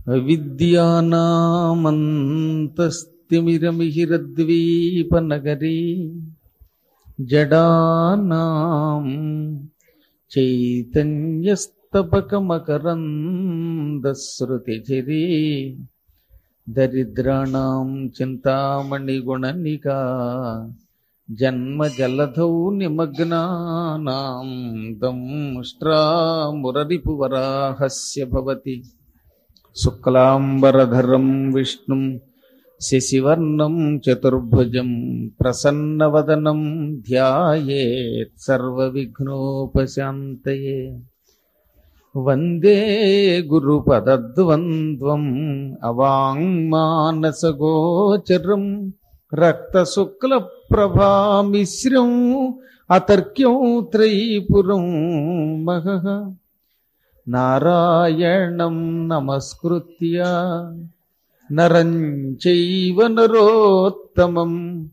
విద్యానామంతస్తిమిరమిహిరద్వీపనగరీ జడానాం చైతన్యస్తపకమకరందశ్రుతిచిరీ దరిద్రాణం చింతామణిగుణనికా జన్మజలధౌ నిమగ్నానాం దంష్ట్రామురరిపువరాహస్య భవతి శుక్లాంబరధరం విష్ణుం శశివర్ణం చతుర్భుజం ప్రసన్నవదనం ధ్యాయేత్ సర్వవిఘ్నోపశాంతయే వందే గురుపదద్వంద్వం అవాంగ్మానసగోచరం రక్తశుక్లప్రభామిశ్రం అతర్క్యం త్రైపురం మహః నారాయణం నమస్కృత్య నరం చైవ నరోత్తమం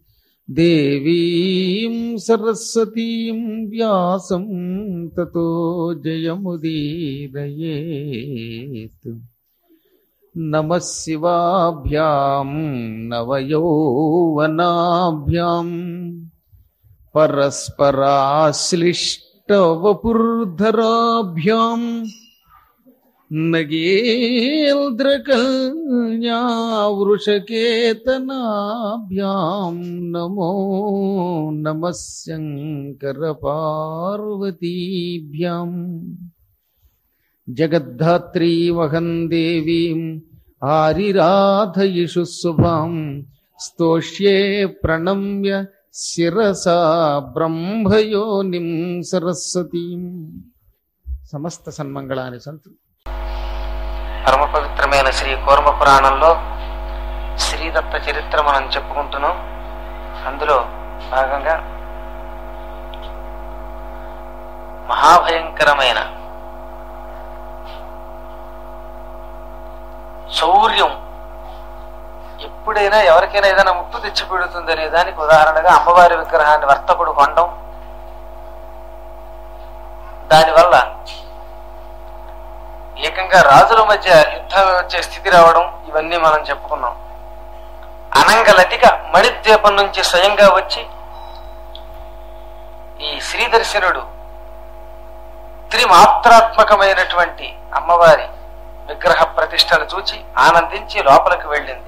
దేవీం సరస్వతీం వ్యాసం తతో జయముదీరయేత్ నమ శివాభ్యాం నవయౌవనాభ్యాం పరస్పరాశ్లిష్టవపుర్ధరాభ్యాం నగేంద్రకల్యావృషకేతనాభ్యాం నమో నమ శంకరపార్వతీభ్యాం జగద్ధాత్రీమహం దేవీం ఆరిరాధయిషు శుభాం స్తోష్యే ప్రణమ్య శిరసా బ్రహ్మయోనిం సరస్వతీం సమస్త సన్మంగళాని సంతు పరమ పవిత్రమైన శ్రీ కూర్మ పురాణంలో శ్రీదత్త చరిత్ర మనం చెప్పుకుంటున్నాం అందులో భాగంగా మహాభయంకరమైన శౌర్యం ఎప్పుడైనా ఎవరికైనా ఏదైనా ముప్పు తెచ్చిపెడుతుంది అనే దానికి ఉదాహరణగా అమ్మవారి విగ్రహాన్ని వర్తకుడు కొండం దానివల్ల ఏకంగా రాజుల మధ్య యుద్ధం వచ్చే స్థితి రావడం ఇవన్నీ మనం చెప్పుకున్నాం అనంగలతిక మణిద్వీపం నుంచి స్వయంగా వచ్చి ఈ శ్రీదర్శనుడు త్రిమాత్రాత్మకమైనటువంటి అమ్మవారి విగ్రహ ప్రతిష్టను చూచి ఆనందించి లోపలికి వెళ్ళింది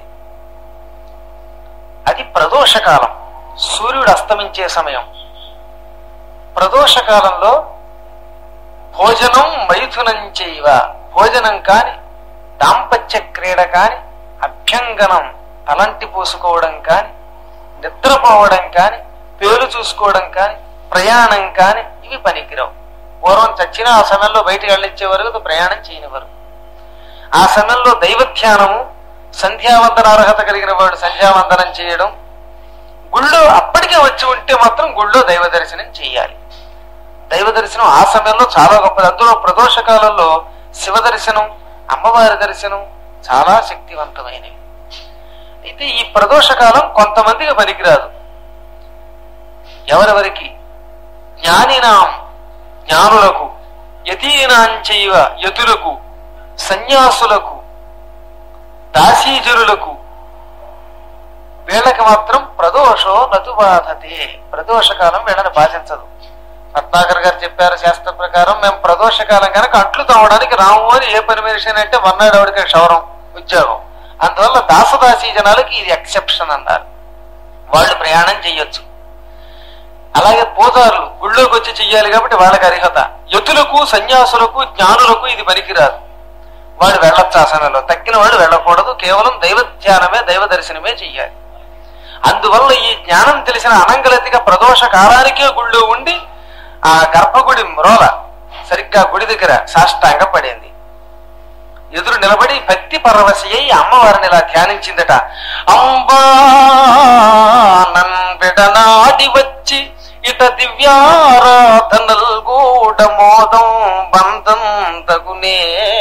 అది ప్రదోషకాలం సూర్యుడు అస్తమించే సమయం ప్రదోషకాలంలో భోజనం మైథునం చేయవ భోజనం కాని దాంపత్య క్రీడ కాని అభ్యంగనం తలంటి పూసుకోవడం కాని నిద్రపోవడం కాని పేరు చూసుకోవడం కాని ప్రయాణం కాని ఇవి పనికిరావు పూర్వం చచ్చిన ఆ సమయంలో బయటికి వెళ్ళించే వరకు ప్రయాణం చేయనివారు ఆ సమయంలో దైవ ధ్యానము సంధ్యావందన అర్హత కలిగిన వాడు సంధ్యావందనం చేయడం గుళ్ళో అప్పటికే వచ్చి ఉంటే మాత్రం గుళ్ళో దైవ దర్శనం చేయాలి దైవ దర్శనం ఆ సమయంలో చాలా గొప్పది అందులో ప్రదోష కాలంలో శివ దర్శనం అమ్మవారి దర్శనం చాలా శక్తివంతమైనవి అయితే ఈ ప్రదోష కాలం కొంతమందికి పనికిరాదు ఎవరెవరికి జ్ఞానినాం జ్ఞానులకు యతీనాంచైవ యతులకు సన్యాసులకు దాసీజనులకు వీళ్ళకి మాత్రం ప్రదోషో నతు బాధతే ప్రదోషకాలం వీళ్ళని బాధించదు రత్నాకర్ గారు చెప్పారు శాస్త్ర ప్రకారం మేము ప్రదోషకాలం కనుక అంట్లు తవ్వడానికి రాము అని ఏ పని మనిషి అంటే వన్నాడు ఆవిడకి క్షవరం ఉద్యోగం అందువల్ల దాసదాసీ జనాలకి ఇది ఎక్సెప్షన్ అన్నారు వాళ్ళు ప్రయాణం చెయ్యొచ్చు అలాగే పూజారులు గుళ్ళోకి వచ్చి చెయ్యాలి కాబట్టి వాళ్ళకి అర్హత యతులకు సన్యాసులకు జ్ఞానులకు ఇది పనికిరాదు వాడు వెళ్ళొచ్చు ఆసనంలో తక్కిన వాడు వెళ్ళకూడదు కేవలం దైవ ధ్యానమే దైవ దర్శనమే చెయ్యాలి అందువల్ల ఈ జ్ఞానం తెలిసిన అనంగలతిగా ప్రదోష కాలానికే గుళ్ళో ఉండి ఆ గర్భగుడి మ్రోల సరిగ్గా గుడి దగ్గర సాష్టాంగ పడింది ఎదురు నిలబడి భక్తి పరవశి అయి అమ్మవారిని ఇలా ధ్యానించిందట అంబా నన్ విడనాడి వచ్చి ఇట దివ్యారాధనల్ గూడ మోదం బంధం తగునే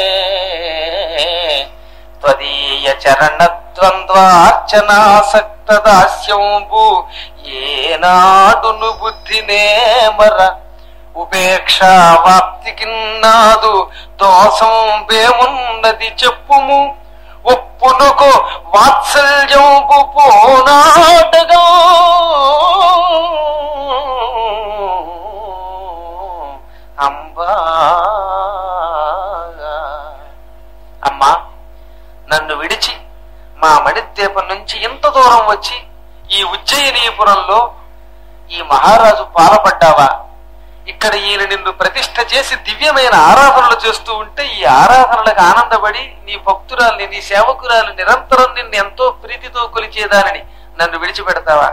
త్వదీయ చరణ ద్వంద్వార్చనాసక్త దాస్యంబు ఏనాడును బుద్ధినే మర ఉపేక్షావాప్తికి నాదు దోషం బేమున్నది చెప్పుము ఒప్పునుకు వాత్సల్యంబు పోనాటగా అంబా అమ్మా నన్ను విడిచి మా మణిద్వీపం నుంచి ఇంత దూరం వచ్చి ఈ ఉజ్జయినీపురంలో ఈ మహారాజు పాలపడ్డావా ఇక్కడ ఈయన నిన్ను ప్రతిష్ఠ చేసి దివ్యమైన ఆరాధనలు చేస్తూ ఉంటే ఈ ఆరాధనలకు ఆనందపడి నీ భక్తురాల్ని నీ సేవకురాలు నిరంతరం నిన్ను ఎంతో ప్రీతితో కొలిచేదానని నన్ను విడిచిపెడతావా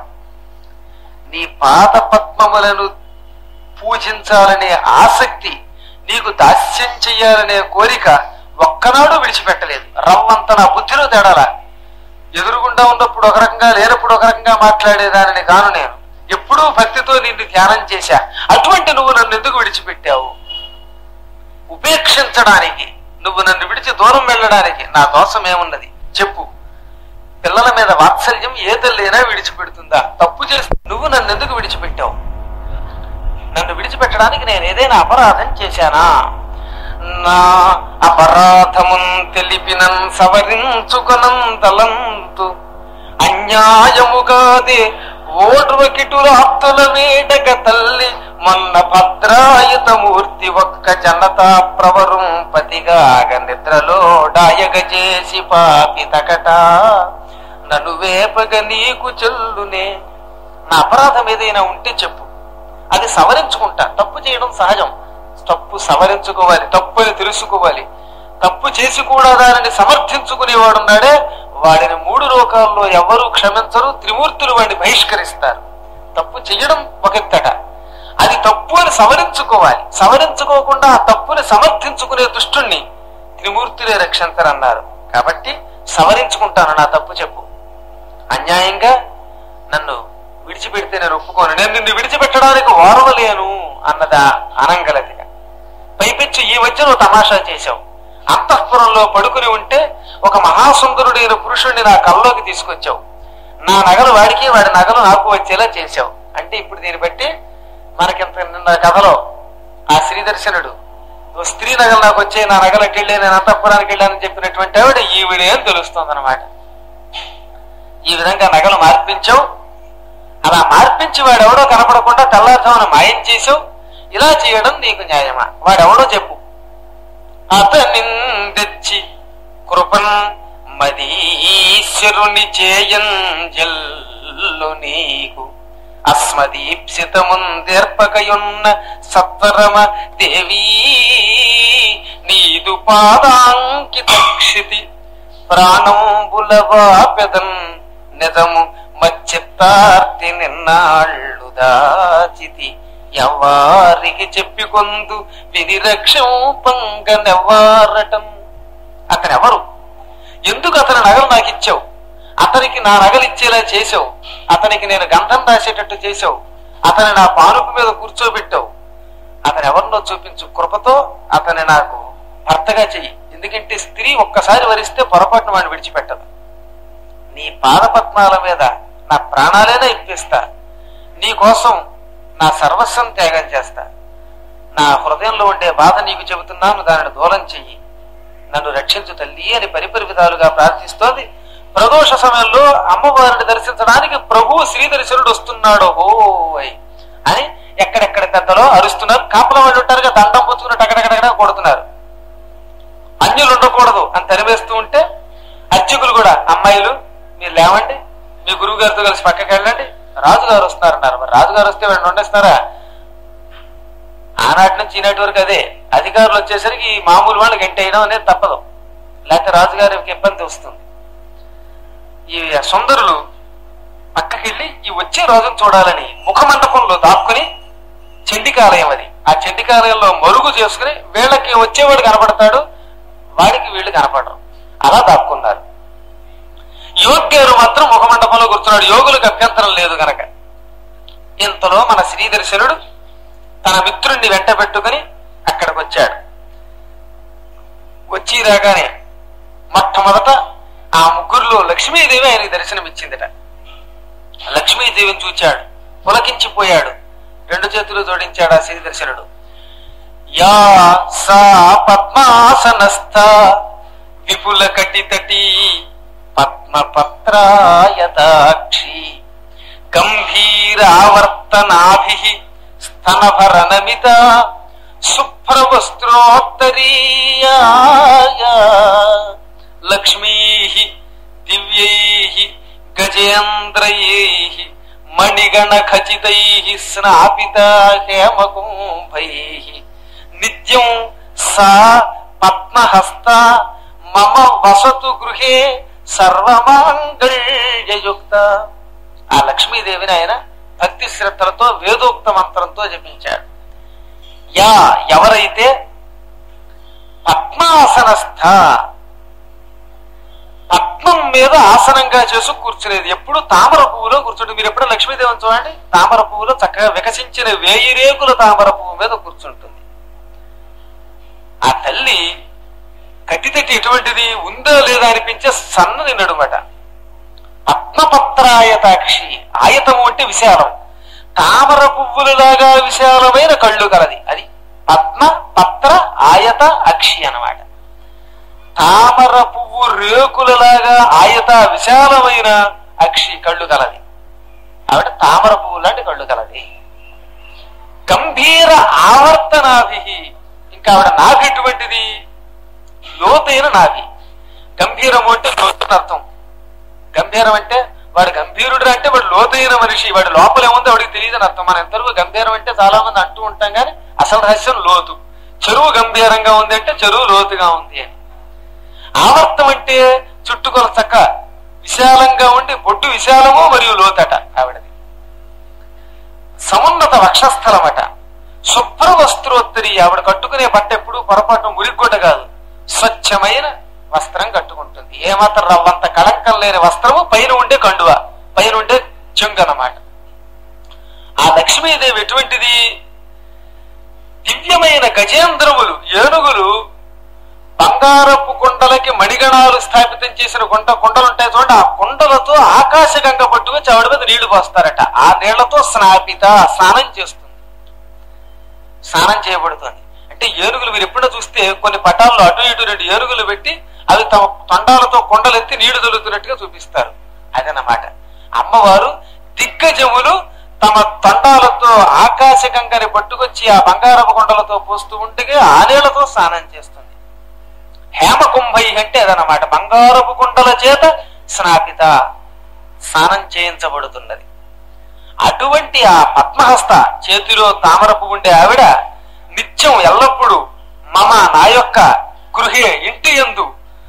నీ పాద పద్మములను పూజించాలనే ఆసక్తి నీకు దాస్యం చెయ్యాలనే కోరిక ఒక్కనాడు విడిచిపెట్టలేదు రవ్వంత నా బుద్ధిలో తేడాలా ఎదురుగుండా ఉన్నప్పుడు ఒక రకంగా లేనప్పుడు ఒక రకంగా మాట్లాడేదానని కాను నేను ఎప్పుడూ భక్తితో నిన్ను ధ్యానం చేశా అటువంటి నువ్వు నన్ను ఎందుకు విడిచిపెట్టావు ఉపేక్షించడానికి నువ్వు నన్ను విడిచి దూరం వెళ్ళడానికి నా దోషం ఏమున్నది చెప్పు పిల్లల మీద వాత్సల్యం ఏ తల్లైనా విడిచిపెడుతుందా తప్పు చేసి నువ్వు నన్ను ఎందుకు విడిచిపెట్టావు నన్ను విడిచిపెట్టడానికి నేను ఏదైనా అపరాధం చేశానా నా అపరాధమున్ తెలిపినన్ సవరించుకొనం తలంతు అన్యాయముగాదే ఓటువకిటురాప్తుల వేడగ తల్లి మొన్న భద్రాయుత మూర్తి ఒక్క జనతా ప్రవరం పతిగాగ నిద్రలో డాయగ చేసి పాపి తకట నన్ను వేపగ నీకు చెల్లునే నా అపరాధం ఏదైనా ఉంటే చెప్పు అది సవరించుకుంటా తప్పు చేయడం సహజం తప్పు సవరించుకోవాలి తప్పు అని తెలుసుకోవాలి తప్పు చేసి కూడా దానిని సమర్థించుకునేవాడున్నాడే వాడిని మూడు లోకాల్లో ఎవరూ క్షమించరు త్రిమూర్తులు వాడిని బహిష్కరిస్తారు తప్పు చెయ్యడం ఒకెత్తట అది తప్పు అని సవరించుకోవాలి సవరించుకోకుండా ఆ తప్పుని సమర్థించుకునే దుష్టుణ్ణి త్రిమూర్తులే రక్షించరన్నారు కాబట్టి సవరించుకుంటాను నా తప్పు చెప్పు అన్యాయంగా నన్ను విడిచిపెడితే నేను ఒప్పుకోను నేను నిన్ను విడిచిపెట్టడానికి ఓర్వలేను అన్నదా అనంగలతిగా పైపెచ్చి ఈ మధ్య నువ్వు తమాషా చేశావు అంతఃపురంలో పడుకుని ఉంటే ఒక మహాసుందరుడైన పురుషుణ్ణి నా కల్లోకి తీసుకొచ్చావు నా నగలు వాడికి వాడి నగలు నాకు వచ్చేలా చేశావు అంటే ఇప్పుడు దీన్ని బట్టి మనకింత నిన్న కథలో ఆ శ్రీదర్శనుడు "ఓ స్త్రీ నగలు నాకు వచ్చాయి నా నగలకి వెళ్ళి నేను అంతఃపురానికి వెళ్ళానని చెప్పినటువంటి ఆవిడ ఈవిడే అని తెలుస్తుంది అనమాట ఈ విధంగా నగలు మార్పించావు అలా మార్పించి వాడెవడో కనపడకుండా తెల్లారుజామున మాయం చేసావు ఇలా చేయడం నీకు న్యాయమా వాడెవడో చెప్పు అతని తెచ్చి కృపన్ మదీశ్వరుని చేయంజల్లు నీకు అస్మదీప్సితముందేర్పకయున్న సత్వరమ దేవీ నీదు పాదాంకిత క్షితి ప్రాణంబులవా పెదన్ నిజము మచ్చిత్తార్తి నిన్నాళ్ళు దాచితి ఎవ్వారికి చెప్పికొందు విని రక్షంపంగనెవ్వారటం అతనెవరు ఎందుకు అతని నగలు నాకు ఇచ్చావు అతనికి నా నగలు ఇచ్చేలా చేసావు అతనికి నేను గంధం రాసేటట్టు చేసావు అతని నా పానుపు మీద కూర్చోబెట్టావు అతను ఎవరినో చూపించు కృపతో అతని నాకు భర్తగా చెయ్యి ఎందుకంటే స్త్రీ ఒక్కసారి వరిస్తే పొరపాటున వాడిని విడిచిపెట్టదు నీ పాదపద్మాల మీద నా ప్రాణాలైనా ఇప్పిస్తా నీ కోసం నా సర్వస్వం త్యాగం చేస్తా నా హృదయంలో ఉండే బాధ నీకు చెబుతున్నాను దానిని దూరం చెయ్యి నన్ను రక్షించు తల్లి అని పరిపరి విధాలుగా ప్రార్థిస్తోంది ప్రదోష సమయంలో అమ్మవారిని దర్శించడానికి ప్రభు శ్రీదర్శనుడు వస్తున్నాడు ఓయ్ అని ఎక్కడెక్కడ పెద్దలో అరుస్తున్నారు కాపల వాళ్ళు ఉంటారుగా దండం పుచ్చుకుని టకటకటకట కొడుతున్నారు అన్యులు ఉండకూడదు అని తరివేస్తూ ఉంటే అర్చకులు కూడా అమ్మాయిలు మీరు లేవండి మీ గురువు గారితో కలిసి పక్కకి వెళ్ళండి రాజుగారు వస్తున్నారన్నారు మరి రాజుగారు వస్తే వాడిని వండేస్తారా ఆనాటి నుంచి ఈనాటి వరకు అదే అధికారులు వచ్చేసరికి ఈ మామూలు వాళ్ళు గంటేయడం అనేది తప్పదు లేకపోతే రాజుగారికి ఇబ్బంది వస్తుంది ఈ సుందరులు పక్కకెళ్ళి ఈ వచ్చే రోజును చూడాలని ముఖమండపంలో దాక్కుని చండికాలయం అది ఆ చండికాలయంలో మరుగు చేసుకుని వీళ్ళకి వచ్చేవాడు కనపడతాడు వాడికి వీళ్ళు కనపడరు అలా దాక్కున్నారు యోగ్యారు మాత్రం ముఖమండపంలో కూర్చున్నాడు యోగులకు అభ్యంతరం లేదు గనక ఇంతలో మన శ్రీదర్శనుడు తన మిత్రుణ్ణి వెంట పెట్టుకుని అక్కడికి వచ్చాడు వచ్చి రాగానే మొట్టమొదట ఆ ముగ్గురులో లక్ష్మీదేవి ఆయనకి దర్శనమిచ్చిందట లక్ష్మీదేవిని చూచాడు పులకించిపోయాడు రెండు చేతులు జోడించాడు ఆ శ్రీదర్శనుడు యా సా పద్మాసనస్థ విపుల కటితటీ పద్మపత్రాయతాక్షి గంభీరావర్తనాభి స్తనభరనమిత శుభ్రవస్త్రోత్తరీయాయ లక్ష్మీ దివ్యై గజేంద్రయై మణిగణ ఖచితై స్నాపిత హేమకుంభై నిత్యం సా పద్మహస్త మమ వసతు గృహే సర్వమాంగళ్యయుక్త ఆ లక్ష్మీదేవిని ఆయన భక్తి శ్రద్ధలతో వేదోక్త మంత్రంతో జపించాడు యా ఎవరైతే పద్మాసనస్థ పద్మం మీద ఆసనంగా చేసి కూర్చునేది ఎప్పుడు తామర పువ్వులో కూర్చుంటుంది మీరు ఎప్పుడు లక్ష్మీదేవిని చూడండి తామర పువ్వులో చక్కగా వికసించిన వేయి రేకుల తామర పువ్వు మీద కూర్చుంటుంది ఆ తల్లి కట్టితట్టి ఎటువంటిది ఉందో లేదా అనిపించే సన్నది నడుమట పద్మపత్రాయతాక్షి ఆయతము అంటే విశాలం తామర పువ్వులలాగా విశాలమైన కళ్ళు కలది అది పద్మ పత్ర ఆయత అక్షి అన్నమాట తామర పువ్వు రేకులలాగా ఆయత విశాలమైన అక్షి కళ్ళు కలది ఆవిడ తామర పువ్వు లాంటి కళ్ళు కలది గంభీర ఆవర్తనాభి ఇంకా ఆవిడ నాభి ఎటువంటిది లోతైన నాభి గంభీరము అంటే లోతుని అర్థం గంభీరం అంటే వాడు గంభీరుడు అంటే వాడు లోతైన మనిషి వాడి లోపల ఏముందో వాడికి తెలియదని అర్థం మన ఎంతవరకు గంభీరం అంటే చాలా మంది అంటూ ఉంటాం కానీ అసలు రహస్యం లోతు చెరువు గంభీరంగా ఉంది అంటే చెరువు లోతుగా ఉంది అని ఆవర్తం అంటే చుట్టుకొల చక్క విశాలంగా ఉండి బొడ్డు విశాలము మరియు లోతట ఆవిడది సమున్నత వక్షస్థలమట శుభ్ర వస్త్రోత్తరి ఆవిడ కట్టుకునే బట్ట ఎప్పుడు పొరపాటు మురిగొడ్డ కాదు స్వచ్ఛమైన వస్త్రం కట్టుకుంటుంది ఏమాత్రం రవ్వంత కళంకం లేని వస్త్రము పైన ఉండే కండువ పైన ఉండే చెంగు అన్నమాట ఆ లక్ష్మీదేవి ఎటువంటిది దివ్యమైన గజేంద్రములు ఏనుగులు బంగారపు కుండలకి మణిగణాలు స్థాపితం చేసిన కుండ కుండలు ఉంటాయి చూడండి ఆ కుండలతో ఆకాశగంగ పట్టుకుని చవడి మీద నీళ్లు పోస్తారట ఆ నీళ్లతో స్నాపిత స్నానం చేస్తుంది స్నానం చేయబడుతుంది అంటే ఏనుగులు మీరు ఎప్పుడో చూస్తే కొన్ని పటాల్లో అటు ఇటు రెండు ఏనుగులు పెట్టి అవి తమ తొండాలతో కొండలెత్తి నీళ్లు తొలుతున్నట్టుగా చూపిస్తారు అదనమాట అమ్మవారు దిగ్గజములు తమ తొండాలతో ఆకాశగంగని పట్టుకొచ్చి ఆ బంగారపు కొండలతో పోస్తూ ఉంటే ఆ నీళ్లతో స్నానం చేస్తుంది హేమకుంభై అంటే అదనమాట బంగారపు కుండల చేత స్నాపిత స్నానం చేయించబడుతున్నది అటువంటి ఆ పద్మహస్త చేతిలో తామరపు ఉండే ఆవిడ నిత్యం ఎల్లప్పుడూ మమ నా యొక్క గృహే ఇంటి ఎందు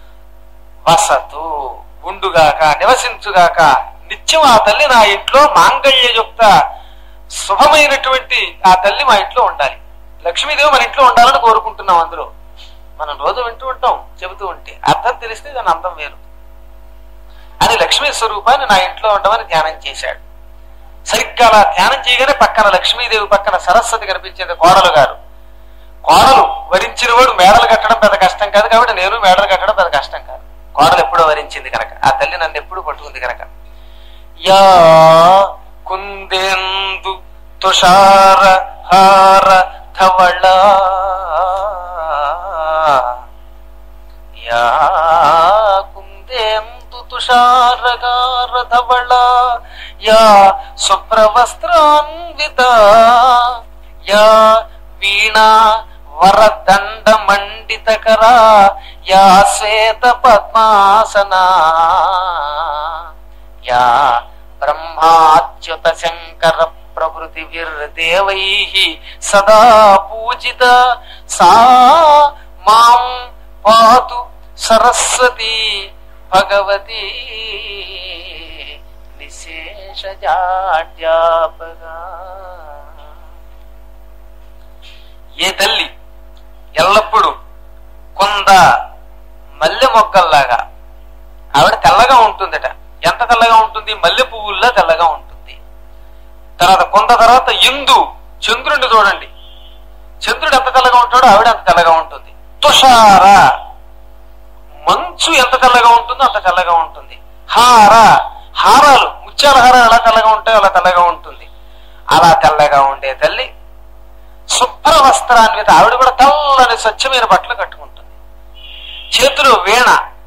వసతు ఉండుగాక నివసించుగాక నిత్యం ఆ తల్లి నా ఇంట్లో మాంగళ్యయుక్త శుభమైనటువంటి ఆ తల్లి మా ఇంట్లో ఉండాలి లక్ష్మీదేవి మన ఇంట్లో ఉండాలని కోరుకుంటున్నాం అందులో మనం రోజు వింటూ ఉంటాం చెబుతూ ఉంటే అర్థం తెలిస్తే దాని అందం వేరు అని లక్ష్మీ స్వరూపాన్ని నా ఇంట్లో ఉండమని ధ్యానం చేశాడు సరిగ్గా అలా ధ్యానం చేయగానే పక్కన లక్ష్మీదేవి పక్కన సరస్వతి కనిపించేది కోడలు గారు కోడలు వరించిన వాడు మేడలు కట్టడం పెద్ద కష్టం కాదు కాబట్టి నేను మేడలు కట్టడం పెద్ద కష్టం కాదు కోడలు ఎప్పుడో వరించింది కనుక ఆ తల్లి నన్ను ఎప్పుడు పట్టుకుంది కనుక యా కుందేందు తుషార హార ధవళ యా కుందేందు తుషారగార ధవళ యా శుభ్రవస్త్రాన్విత యా వీణా వరదండ మండితకరా యా శ్వేత పద్మాసనా యా బ్రహ్మాచ్యుత శంకర ప్రభృతిభిర్దేవై సదా పూజిత సా మాం పాతు సరస్వతి భగవతి నిశేషజాడ్యాపగా ఏ తల్లి ఎల్లప్పుడూ కొంద మల్లె మొక్కల్లాగా ఆవిడ తెల్లగా ఉంటుందట ఎంత తెల్లగా ఉంటుంది మల్లె పువ్వుల్లా తెల్లగా ఉంటుంది తర్వాత కొంత తర్వాత ఇందు చంద్రుడిని చూడండి చంద్రుడు ఎంత తెల్లగా ఉంటాడో ఆవిడ అంత తెల్లగా ఉంటుంది తుషార మంచు ఎంత తెల్లగా ఉంటుందో అంత తెల్లగా ఉంటుంది హార హారాలు ముత్యాల హారాలు ఎలా తెల్లగా ఉంటాయో అలా తెల్లగా ఉంటుంది అలా తెల్లగా ఉండే తల్లి శుభ్ర వస్త్రాన్విత ఆవిడ కూడా తెల్లని స్వచ్ఛమైన బట్టలు కట్టుకుంటుంది చేతిలో వీణ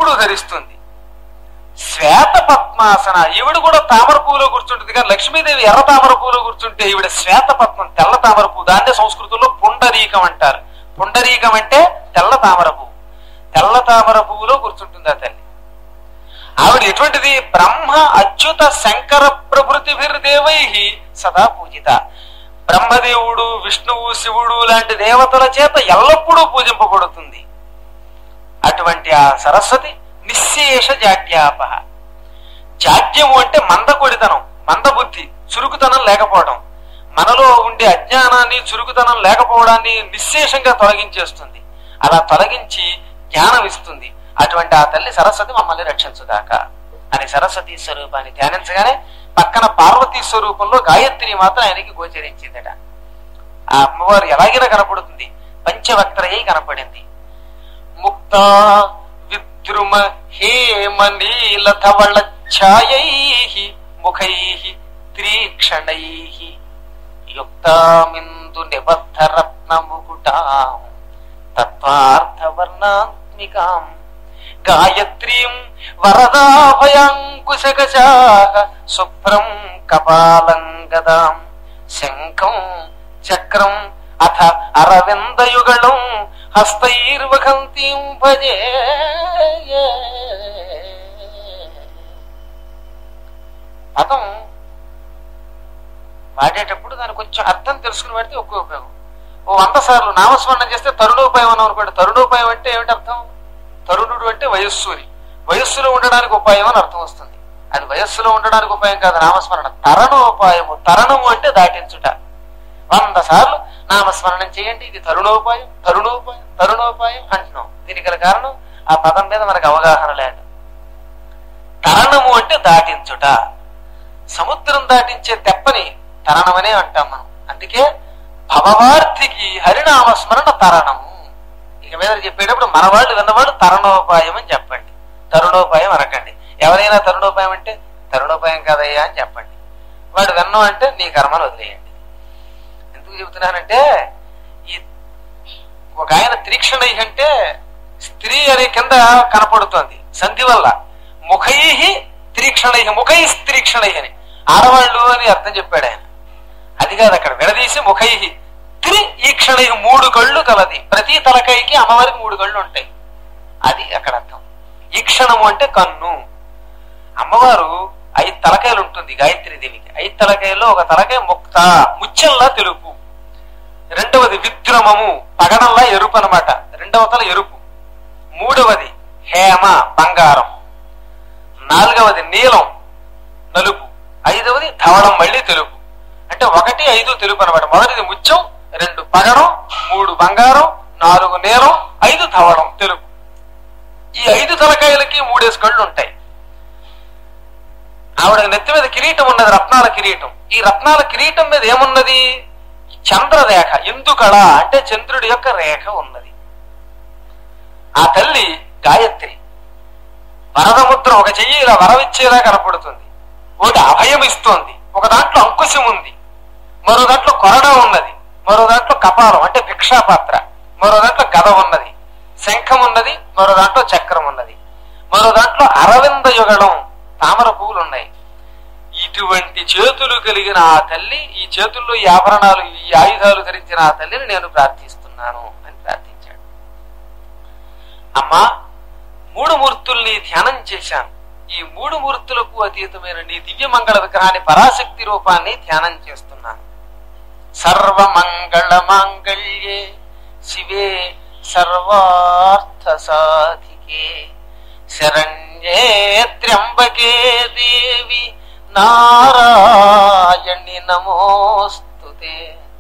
ఎప్పుడూ ధరిస్తుంది శ్వేత పద్మాసన ఈవిడ కూడా తామర పువ్వులో కూర్చుంటుంది కానీ లక్ష్మీదేవి ఎర్ర తామర పువ్వులో కూర్చుంటే ఈవిడ శ్వేత పద్మం తెల్ల తామర పువ్వు దాన్నే సంస్కృతంలో పుండరీకం అంటారు పుండరీకం అంటే తెల్ల తామర పువ్వు తెల్ల తామర పువ్వులో కూర్చుంటుంది ఆ తల్లి ఆవిడ ఎటువంటిది బ్రహ్మ అచ్యుత శంకర ప్రభృతిభిర్దేవై సదా పూజిత బ్రహ్మదేవుడు విష్ణువు శివుడు లాంటి దేవతల చేత ఎల్లప్పుడూ పూజింపబడుతుంది అటువంటి ఆ సరస్వతి నిశ్శేష జాడ్యాప జాడ్యము అంటే మందకొడితనం మందబుద్ధి చురుకుతనం లేకపోవడం మనలో ఉండే అజ్ఞానాన్ని చురుకుతనం లేకపోవడాన్ని నిశ్శేషంగా తొలగించేస్తుంది అలా తొలగించి జ్ఞానం ఇస్తుంది అటువంటి ఆ తల్లి సరస్వతి మమ్మల్ని రక్షించుగాక అని సరస్వతి స్వరూపాన్ని ధ్యానించగానే పక్కన పార్వతీ స్వరూపంలో గాయత్రి మాత్రం ఆయనకి గోచరించిందట ఆ అమ్మవారు ఎలాగైనా కనపడుతుంది పంచవక్త్రయ్యి కనపడింది ముక్త విద్రుమ హేమ నీల ధవళ ఛాయై ముఖై త్రీక్షణై యుక్తామిందు నిబద్ధ రత్న ముకుటాం తత్వార్థవర్ణాత్మికాం గాయత్రీం వరదాభయాంకుశగజా శుభ్రం కపాలం గదాం శంఖం చక్రం అథ అరవిందయుగళం హస్తైర్వకంతీం భజే పదం వాడేటప్పుడు దాని కొంచెం అర్థం తెలుసుకుని వాడితే ఒక్క ఉపయోగం ఓ వంద సార్లు నామస్మరణం చేస్తే తరుణోపాయం అని అనుకోండి తరుణోపాయం అంటే ఏమిటి అర్థం తరుణుడు అంటే వయస్సు అని వయస్సులో ఉండడానికి ఉపాయం అని అర్థం వస్తుంది అది వయస్సులో ఉండడానికి ఉపాయం కాదు నామస్మరణ తరణోపాయము తరణము అంటే దాటించుట వంద సార్లు నామస్మరణం చేయండి ఇది తరుణోపాయం తరుణోపాయం తరుణోపాయం అంటున్నాం దీనికి గల కారణం ఆ పదం మీద మనకు అవగాహన లేక తరణము అంటే దాటించుట సముద్రం దాటించే తెప్పని తరణమనే అంటాం మనం అందుకే భవవార్థికి హరినామస్మరణ తరణము ఇక మీద చెప్పేటప్పుడు మన వాళ్ళు విన్నవాళ్ళు తరుణోపాయం అని చెప్పండి తరుణోపాయం అనకండి ఎవరైనా తరుణోపాయం అంటే తరుణోపాయం కాదయ్యా అని చెప్పండి వాడు విన్నాం అంటే నీ కర్మను వదిలేయండి ఎందుకు చెబుతున్నానంటే ఈ ఒక ఆయన తీక్షణ అంటే స్త్రీ అనే కింద కనపడుతోంది సంధి వల్ల ముఖై తీక్షణై ముఖై స్త్రీక్షణై అని ఆడవాళ్ళు అని అర్థం చెప్పాడు ఆయన అది కాదు అక్కడ విడదీసి ముఖై త్రి ఈక్షణై మూడు కళ్ళు కలది ప్రతి తలకాయకి అమ్మవారికి మూడు కళ్ళు ఉంటాయి అది అక్కడ అర్థం ఈక్షణము అంటే కన్ను అమ్మవారు ఐదు తలకాయలు ఉంటుంది గాయత్రి దేవికి ఐదు తలకాయల్లో ఒక తలకాయ ముక్త ముత్యంలా తెలుపు రెండవది విద్రమము పగడంలా ఎరుపు అనమాట రెండవ తల ఎరుపు మూడవది హేమ బంగారం నాలుగవది నీలం నలుపు ఐదవది ధవళం మళ్ళీ తెలుపు అంటే ఒకటి ఐదు తెలుపు అనమాట మొదటిది ముత్యం రెండు పగడం మూడు బంగారం నాలుగు నీలం ఐదు ధవళం తెలుపు ఈ ఐదు తలకాయలకి మూడేసి కళ్ళు ఉంటాయి ఆవిడ నెత్తి మీద కిరీటం ఉన్నది రత్నాల కిరీటం ఈ రత్నాల కిరీటం మీద ఏమున్నది చంద్రరేఖ ఇందుకళ అంటే చంద్రుడి యొక్క రేఖ ఉన్నది ఆ తల్లి గాయత్రి వరదముద్ర ఒక చెయ్యి ఇలా వరవిచ్చేలా కనపడుతుంది ఒకటి అభయం ఇస్తోంది ఒక దాంట్లో అంకుశం ఉంది మరో దాంట్లో కొరడ ఉన్నది మరో దాంట్లో కపాలం అంటే భిక్షాపాత్ర మరో దాంట్లో గద ఉన్నది శంఖం ఉన్నది మరో దాంట్లో చక్రం ఉన్నది మరో దాంట్లో అరవింద యుగళం తామర పువ్వులు ఉన్నాయి ఇటువంటి చేతులు కలిగిన ఆ తల్లి ఈ చేతుల్లో ఈ ఆభరణాలు ఈ ఆయుధాలు ధరించిన ఆ తల్లిని నేను ప్రార్థిస్తున్నాను అని ప్రార్థించాడు అమ్మా మూడు మూర్తుల్ని ధ్యానం చేశాను ఈ మూడు మూర్తులకు అతీతమైన నీ దివ్య మంగళ విగ్రహాన్ని పరాశక్తి రూపాన్ని ధ్యానం చేస్తున్నాను సర్వమంగళ మాంగళ్యే శివే సర్వార్థ సాధికే శరణ్యే త్ర్యంబకే దేవి నారాయణి నమోస్తుతే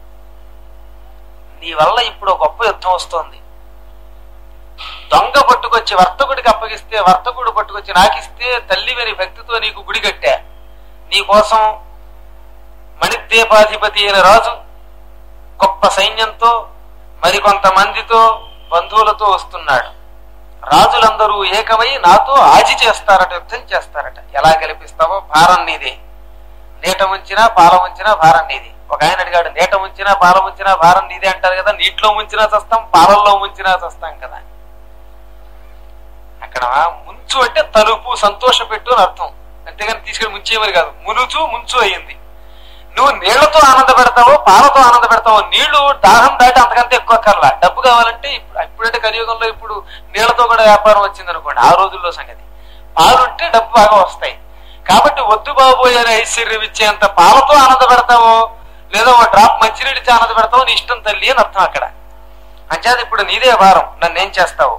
నీ వల్ల ఇప్పుడు ఒక గొప్ప యుద్ధం వస్తోంది దొంగ పట్టుకొచ్చి వర్తకుడికి అప్పగిస్తే వర్తకుడు పట్టుకొచ్చి నాకిస్తే తల్లి వెని భక్తితో నీకు గుడి కట్టా నీ కోసం మణిద్వీపాధిపతి అయిన రాజు గొప్ప సైన్యంతో మరికొంతమందితో బంధువులతో వస్తున్నాడు రాజులందరూ ఏకమై నాతో ఆజి చేస్తారట యుద్ధం చేస్తారట ఎలా గెలిపిస్తావో భారం నీదే నీట ముంచినా పాల ముంచినా భారం నీది ఒక ఆయన అడిగాడు నీట ముంచినా పాల ముంచినా భారం నీదే అంటారు కదా నీటిలో ముంచినా చస్తాం పాలల్లో ముంచినా చస్తాం కదా అక్కడ తీసుకెళ్ళడమా ముంచు అంటే తలుపు సంతోషపెట్టు అని అర్థం అంతేగాని తీసుకెళ్ళి ముంచేమని కాదు మునుచు ముంచు అయ్యింది నువ్వు నీళ్లతో ఆనంద పెడతావో పాలతో ఆనంద పెడతావో నీళ్లు దాహం దాటి అంతకంటే ఎక్కువ కర్లా డబ్బు కావాలంటే ఇప్పుడు ఇప్పుడంటే కలియుగంలో ఇప్పుడు నీళ్లతో కూడా వ్యాపారం వచ్చింది అనుకోండి ఆ రోజుల్లో సంగతి పాలుంటే డబ్బు బాగా వస్తాయి కాబట్టి వద్దు బాబోయ్ అని ఐశ్వర్యం ఇచ్చేంత పాలతో ఆనంద పెడతావో లేదా ఒక డ్రాప్ మంచినీళ్ళు ఇచ్చి ఆనంద పెడతావో నీ ఇష్టం తల్లి అని అర్థం అక్కడ అంచేది ఇప్పుడు నీదే భారం నన్ను ఏం చేస్తావు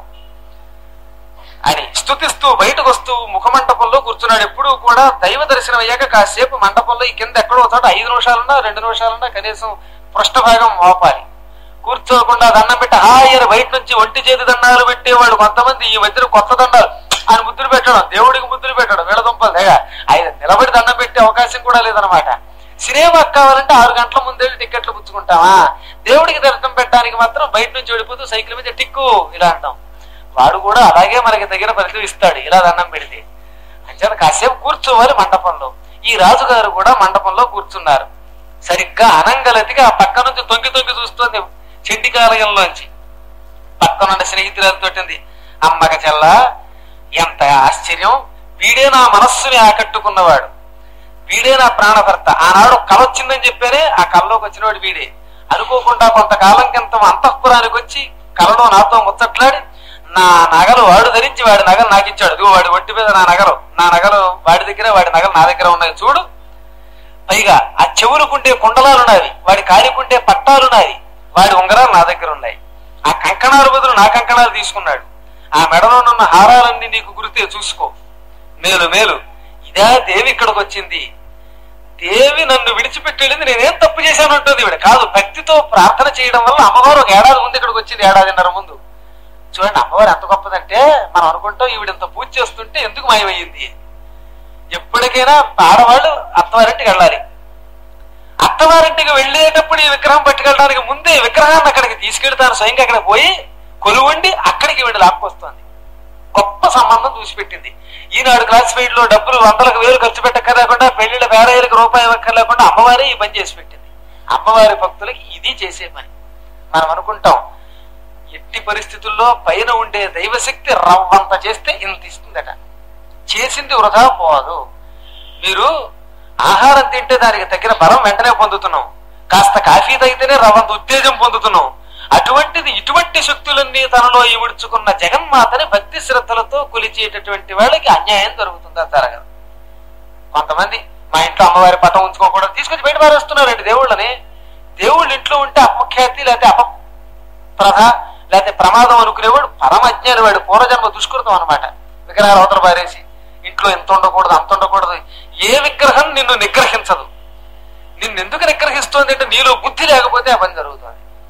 అని స్తుతిస్తూ బయటకు వస్తూ ముఖమంటపంలో కూర్చున్నాడు ఎప్పుడు కూడా దైవ దర్శనం అయ్యాక కాసేపు మండపంలో ఈ కింద ఎక్కడో ఒక చోట ఐదు నిమిషాలున్నా రెండు నిమిషాలున్నా కనీసం పృష్ఠభాగం మోపాలి కూర్చోకుండా దండం పెట్టి హాయ్ అని బయట నుంచి ఒంటి చేతి దండాలు పెట్టేవాళ్ళు కొంతమంది ఈ మధ్యన కొత్త దండాలు ఆయన ముద్దులు పెట్టడం దేవుడికి ముద్దులు పెట్టడం వీళ్ళ దుంపలు తెగ ఆయన నిలబడి దండం పెట్టే అవకాశం కూడా లేదనమాట సినిమాకి కావాలంటే ఆరు గంటల ముందే టికెట్లు పుచ్చుకుంటామా దేవుడికి దర్శనం పెట్టడానికి మాత్రం బయట నుంచి వెళ్ళిపోతూ సైకిల్ మీద టిక్కు ఇలా అంటాం వాడు కూడా అలాగే మనకి తగిన ఫలితం ఇస్తాడు ఇలా దండం పెడితే అంచేత కాసేపు కూర్చోవాలి మండపంలో ఈ రాజుగారు కూడా మండపంలో కూర్చున్నారు సరిగ్గా అనంగలతిగా ఆ పక్క నుంచి తొంగి తొంగి చూస్తోంది చెండికాలయంలోంచి పక్కనున్న స్నేహితురాలతోటింది అమ్మక చెల్ల ఎంత ఆశ్చర్యం వీడే నా మనస్సుని ఆకట్టుకున్నవాడు వీడే నా ప్రాణభర్త ఆనాడు కళ వచ్చిందని చెప్పానే ఆ కళలోకి వచ్చినవాడు వీడే అనుకోకుండా కొంతకాలం క్రితం అంతఃపురానికి వచ్చి కళలో నాతో ముచ్చట్లాడి నా నగలు వాడు ధరించి వాడి నగలు నాకు ఇచ్చాడు ఇదిగో వాడి ఒంటి మీద నా నగలు నా నగలు వాడి దగ్గర వాడి నగలు నా దగ్గర ఉన్నాయి చూడు పైగా ఆ చెవులకుండే కుండలాలున్నాయి వాడి కాలికుండే పట్టాలున్నాయి వాడి ఉంగరాలు నా దగ్గర ఉన్నాయి ఆ కంకణాల బదులు నా కంకణాలు తీసుకున్నాడు ఆ మెడలో ఉన్న హారాలన్నీ నీకు గురితే చూసుకో మేలు మేలు ఇదా దేవి ఇక్కడికి వచ్చింది దేవి నన్ను విడిచిపెట్టి వెళ్ళింది నేనేం తప్పు చేశాను అంటుంది ఈవిడ కాదు భక్తితో ప్రార్థన చేయడం వల్ల అమ్మవారు ఒక ఏడాది ముందు ఇక్కడికి వచ్చింది ఏడాదిన్నర ముందు చూడండి అమ్మవారు ఎంత గొప్పదంటే మనం అనుకుంటాం ఈవిడ ఇంత పూజ చేస్తుంటే ఎందుకు మాయమయ్యింది ఎప్పటికైనా ఆడవాళ్ళు అత్తవారింటికి వెళ్ళాలి అత్తవారింటికి వెళ్ళేటప్పుడు ఈ విగ్రహం పట్టుకెళ్ళడానికి ముందే ఈ విగ్రహాన్ని అక్కడికి తీసుకెళ్తాను స్వయంగా అక్కడ పోయి కొలువండి అక్కడికి వీడు లాక్కొస్తుంది గొప్ప సంబంధం చూసిపెట్టింది ఈనాడు క్లాసిఫైడ్ లో డబ్బులు వందలకు వేలు ఖర్చు పెట్టక్కర్లేకుండా పెళ్లిళ్ళ వేరేళ్ళకి రూపాయి ఇవ్వక్కర్లేకుండా అమ్మవారే ఈ పని చేసి పెట్టింది అమ్మవారి భక్తులకి ఇది చేసే పని మనం అనుకుంటాం ఎట్టి పరిస్థితుల్లో పైన ఉండే దైవశక్తి రవ్వంత చేస్తే ఇంత ఇస్తుందట చేసింది వృధా పోదు మీరు ఆహారం తింటే దానికి తగిన బలం వెంటనే పొందుతున్నాం కాస్త కాఫీ తాగితేనే రవ్వంత ఉత్తేజం పొందుతున్నాం అటువంటిది ఇటువంటి శక్తులన్నీ తనలో ఇముడ్చుకున్న జగన్మాతని భక్తి శ్రద్ధలతో కొలిచేటటువంటి వాళ్ళకి అన్యాయం జరుగుతుందా జరగదు కొంతమంది మా ఇంట్లో అమ్మవారి పటం ఉంచుకోకూడదు తీసుకొచ్చి బయట పారేస్తున్నారండి దేవుళ్ళని దేవుళ్ళు ఇంట్లో ఉంటే అపఖ్యాతి లేకపోతే అప ప్రధ లేకపోతే ప్రమాదం అనుకునేవాడు పరమజ్ఞాని వాడు పూర్వజన్మ దుష్కృతం అనమాట విగ్రహాలు అవతల పారేసి ఇంట్లో ఎంత ఉండకూడదు అంత ఉండకూడదు ఏ విగ్రహం నిన్ను నిగ్రహించదు నిన్ను ఎందుకు నిగ్రహిస్తోంది అంటే నీలో బుద్ధి లేకపోతే ఆ పని జరుగుతుంది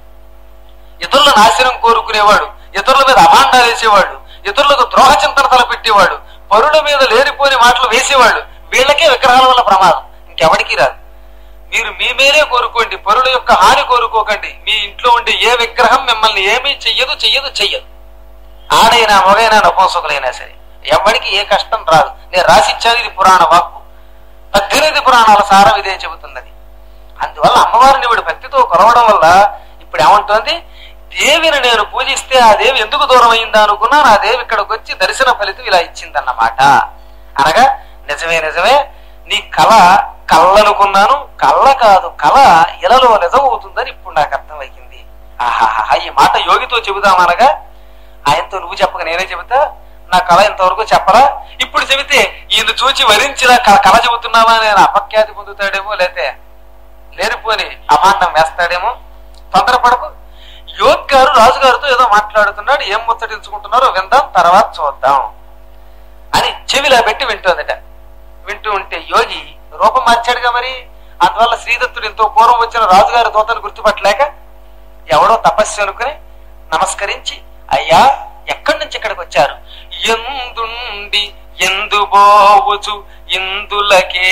ఇతరుల నాశనం కోరుకునేవాడు ఇతరుల మీద అభాండాలు వేసేవాడు ఇతరులకు ద్రోహ చింతన తలపెట్టేవాడు పరుల మీద లేనిపోని మాటలు వేసేవాడు వీళ్ళకే విగ్రహాల వల్ల ప్రమాదం ఇంకెవడికి రాదు మీరు మీ మేలే కోరుకోండి పరుల యొక్క హాని కోరుకోకండి మీ ఇంట్లో ఉండే ఏ విగ్రహం మిమ్మల్ని ఏమీ చెయ్యదు చెయ్యదు చెయ్యదు ఆడైనా మగైనా నపుంసకులైనా సరే ఎవరికి ఏ కష్టం రాదు నేను రాసిచ్చాను ఇది పురాణ వాక్కు పద్దెనిమిది పురాణాల సారం ఇదే చెబుతున్నది అందువల్ల అమ్మవారిని వీడు భక్తితో కొలవడం వల్ల ఇప్పుడు ఏమంటోంది దేవిని నేను పూజిస్తే ఆ దేవి ఎందుకు దూరం అయిందా అనుకున్నా నా దేవి ఇక్కడికి వచ్చి దర్శన ఫలితం ఇలా ఇచ్చిందన్నమాట అనగా నిజమే నిజమే నీ కళ కళ్ళనుకున్నాను కళ్ళ కాదు కళ ఇలలో నిజం అవుతుందని ఇప్పుడు నాకు అర్థమైంది ఆహాహా ఈ మాట యోగితో చెబుదామనగా ఆయనతో నువ్వు చెప్పక నేనే చెబుతా నా కళ ఇంతవరకు చెప్పరా ఇప్పుడు చెబితే ఈయన చూచి వరించిన క- కళ చెబుతున్నావా నేను అపఖ్యాతి పొందుతాడేమో లేతే లేనిపోని అమాండం వేస్తాడేమో తొందరపడకు యోగ్ గారు రాజుగారితో ఏదో మాట్లాడుతున్నాడు ఏం ముచ్చటించుకుంటున్నారో విందాం తర్వాత చూద్దాం అని చెవిలా పెట్టి వింటోందట వింటూ ఉంటే యోగి రూపం మార్చాడుగా మరి అందువల్ల శ్రీదత్తుడు ఎంతో పూర్వం వచ్చిన రాజుగారి దూతను గుర్తుపట్టలేక ఎవడో తపస్సు అనుకుని నమస్కరించి అయ్యా ఎక్కడి నుంచి ఇక్కడికి వచ్చారు ఎందుండి ఎందు బోవుచు ఇందులకే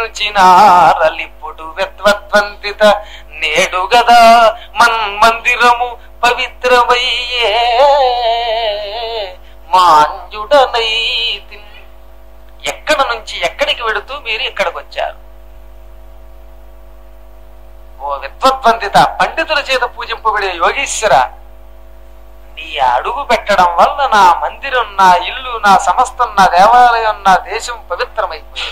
దిల్చినారలిప్పుడు వెత్వత్వంతిత నేడు గదా మన్ మందిరము పవిత్రమయ్యే మాంజుడనైతి ఎక్కడ నుంచి ఎక్కడికి వెడుతూ మీరు ఇక్కడికి వచ్చారు ఓ విద్వద్వందిత పండితుల చేత పూజింపబడే యోగీశ్వర నీ అడుగు పెట్టడం వల్ల నా మందిరం నా ఇల్లు నా సమస్తం నా దేవాలయం నా దేశం పవిత్రమైపోయాయి